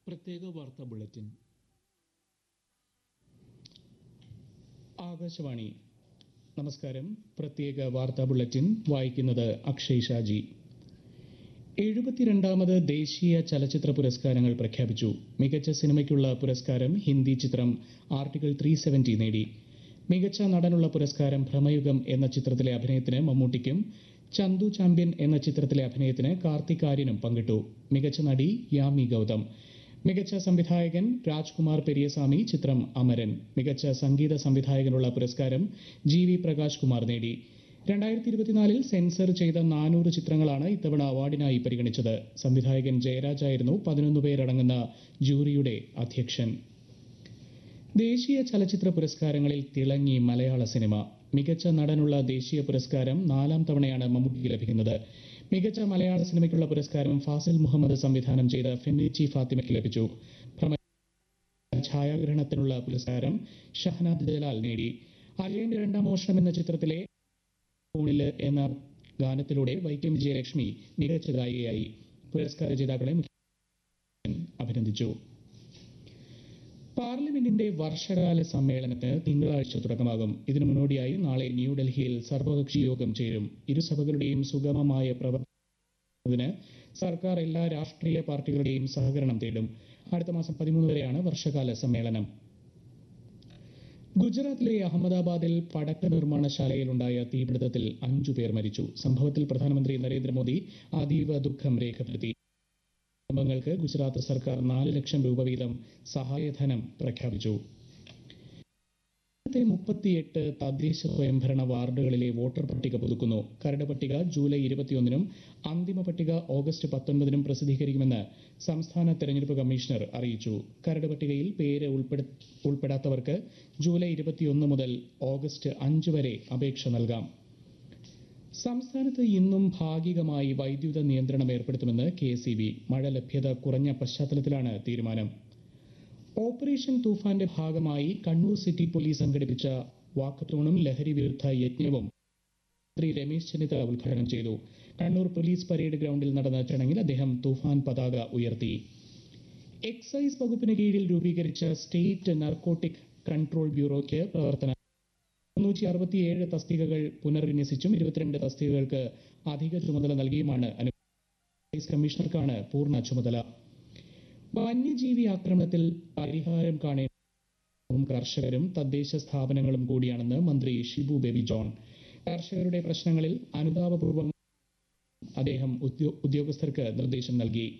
പ്രത്യേക വാർത്താ ബുള്ളറ്റിൻ ആകാശവാണി നമസ്കാരം പ്രത്യേക വാർത്താ ബുള്ളറ്റിൻ വായിക്കുന്നത് അക്ഷയ് ഷാജി എഴുപത്തിരണ്ടാമത് ദേശീയ ചലച്ചിത്ര പുരസ്കാരങ്ങൾ പ്രഖ്യാപിച്ചു മികച്ച സിനിമയ്ക്കുള്ള പുരസ്കാരം ഹിന്ദി ചിത്രം ആർട്ടിക്കിൾ ത്രീ സെവന്റി നേടി മികച്ച നടനുള്ള പുരസ്കാരം ഭ്രമയുഗം എന്ന ചിത്രത്തിലെ അഭിനയത്തിന് മമ്മൂട്ടിക്കും ചന്തു ചാമ്പ്യൻ എന്ന ചിത്രത്തിലെ അഭിനയത്തിന് കാർത്തിക് ആര്യനും പങ്കിട്ടു മികച്ച നടി യാമി ഗൗതം മികച്ച സംവിധായകൻ രാജ്കുമാർ പെരിയസ്വാമി ചിത്രം അമരൻ മികച്ച സംഗീത സംവിധായകനുള്ള പുരസ്കാരം ജി വി പ്രകാശ് കുമാർ നേടി രണ്ടായിരത്തി ഇരുപത്തിനാലിൽ സെൻസർ ചെയ്ത നാനൂറ് ചിത്രങ്ങളാണ് ഇത്തവണ അവാർഡിനായി പരിഗണിച്ചത് സംവിധായകൻ ജയരാജ് ആയിരുന്നു പതിനൊന്ന് പേരടങ്ങുന്ന ജൂറിയുടെ അധ്യക്ഷൻ ദേശീയ ചലച്ചിത്ര പുരസ്കാരങ്ങളിൽ തിളങ്ങി മലയാള സിനിമ മികച്ച നടനുള്ള ദേശീയ പുരസ്കാരം നാലാം തവണയാണ് മമ്മൂട്ടിക്ക് ലഭിക്കുന്നത് മികച്ച മലയാള സിനിമയ്ക്കുള്ള പുരസ്കാരം ഫാസിൽ മുഹമ്മദ് സംവിധാനം ചെയ്ത ഫെന്നിച്ചി ഫാത്തിമയ്ക്ക് ലഭിച്ചു പ്രമ- ഛായാഗ്രഹണത്തിനുള്ള പുരസ്കാരം ഷഹനാദ് ജലാൽ നേടി അജയന്റെ രണ്ടാം മോഷണം എന്ന ചിത്രത്തിലെ ഫോണില് എന്ന ഗാനത്തിലൂടെ വൈക്കം വിജയലക്ഷ്മി മികച്ച ഗായികയായി പുരസ്കാര ജേതാക്കളെ മുഖ്യമന്ത്രി അഭിനന്ദിച്ചു പാർലമെന്റിന്റെ വർഷകാല സമ്മേളനത്തിന് തിങ്കളാഴ്ച തുടക്കമാകും ഇതിനു മുന്നോടിയായി നാളെ ന്യൂഡൽഹിയിൽ സർവകക്ഷി യോഗം ചേരും ഇരുസഭകളുടെയും സുഗമമായ പ്രവർത്തനത്തിന് സർക്കാർ എല്ലാ രാഷ്ട്രീയ പാർട്ടികളുടെയും സഹകരണം തേടും അടുത്ത മാസം പതിമൂന്ന് വരെയാണ് വർഷകാല സമ്മേളനം ഗുജറാത്തിലെ അഹമ്മദാബാദിൽ പടക്ക നിർമ്മാണശാലയിലുണ്ടായ തീപിടുത്തത്തിൽ അഞ്ചു പേർ മരിച്ചു സംഭവത്തിൽ പ്രധാനമന്ത്രി നരേന്ദ്രമോദി അതീവ ദുഃഖം രേഖപ്പെടുത്തി കുടുംബങ്ങൾക്ക് ഗുജറാത്ത് സർക്കാർ നാല് ലക്ഷം രൂപ വീതം സഹായധനം പ്രഖ്യാപിച്ചു രാജ്യത്തെ മുപ്പത്തിയെട്ട് തദ്ദേശ സ്വയംഭരണ വാർഡുകളിലെ വോട്ടർ പട്ടിക പുതുക്കുന്നു കരട് പട്ടിക ജൂലൈ ഇരുപത്തിയൊന്നിനും അന്തിമ പട്ടിക ഓഗസ്റ്റ് പത്തൊൻപതിനും പ്രസിദ്ധീകരിക്കുമെന്ന് സംസ്ഥാന തെരഞ്ഞെടുപ്പ് കമ്മീഷണർ അറിയിച്ചു കരട് പട്ടികയിൽ പേര് ഉൾപ്പെടു- ഉൾപ്പെടാത്തവർക്ക് ജൂലൈ ഇരുപത്തിയൊന്ന് മുതൽ ഓഗസ്റ്റ് അഞ്ച് വരെ അപേക്ഷ നൽകാം സംസ്ഥാനത്ത് ഇന്നും ഭാഗികമായി വൈദ്യുത നിയന്ത്രണം ഏർപ്പെടുത്തുമെന്ന് കെ എസ് മഴ ലഭ്യത കുറഞ്ഞ പശ്ചാത്തലത്തിലാണ് തീരുമാനം ഓപ്പറേഷൻ തൂഫാന്റെ ഭാഗമായി കണ്ണൂർ സിറ്റി പോലീസ് സംഘടിപ്പിച്ച വാക്കത്തോണും ലഹരി വിരുദ്ധ യജ്ഞവും മന്ത്രി രമേശ് ചെന്നിത്തല ഉദ്ഘാടനം ചെയ്തു കണ്ണൂർ പോലീസ് പരേഡ് ഗ്രൗണ്ടിൽ നടന്ന ചടങ്ങിൽ അദ്ദേഹം തൂഫാൻ പതാക ഉയർത്തി എക്സൈസ് വകുപ്പിന് കീഴിൽ രൂപീകരിച്ച സ്റ്റേറ്റ് നർക്കോട്ടിക് കൺട്രോൾ ബ്യൂറോയ്ക്ക് പ്രവർത്തനം മുന്നൂറ്റി അറുപത്തിയേഴ് തസ്തികകൾ പുനർവിന്യസിച്ചും ഇരുപത്തിരണ്ട് തസ്തികകൾക്ക് അധിക ചുമതല നൽകിയുമാണ് അനു എക്സൈസ് കമ്മീഷണർക്കാണ് പൂർണ്ണ ചുമതല വന്യജീവി ആക്രമണത്തിൽ പരിഹാരം കാണേണ്ട കർഷകരും തദ്ദേശ സ്ഥാപനങ്ങളും കൂടിയാണെന്ന് മന്ത്രി ഷിബു ബേബി ജോൺ കർഷകരുടെ പ്രശ്നങ്ങളിൽ അനുതാപപൂർവ്വം അദ്ദേഹം ഉദ്യോ- ഉദ്യോഗസ്ഥർക്ക് നിർദ്ദേശം നൽകി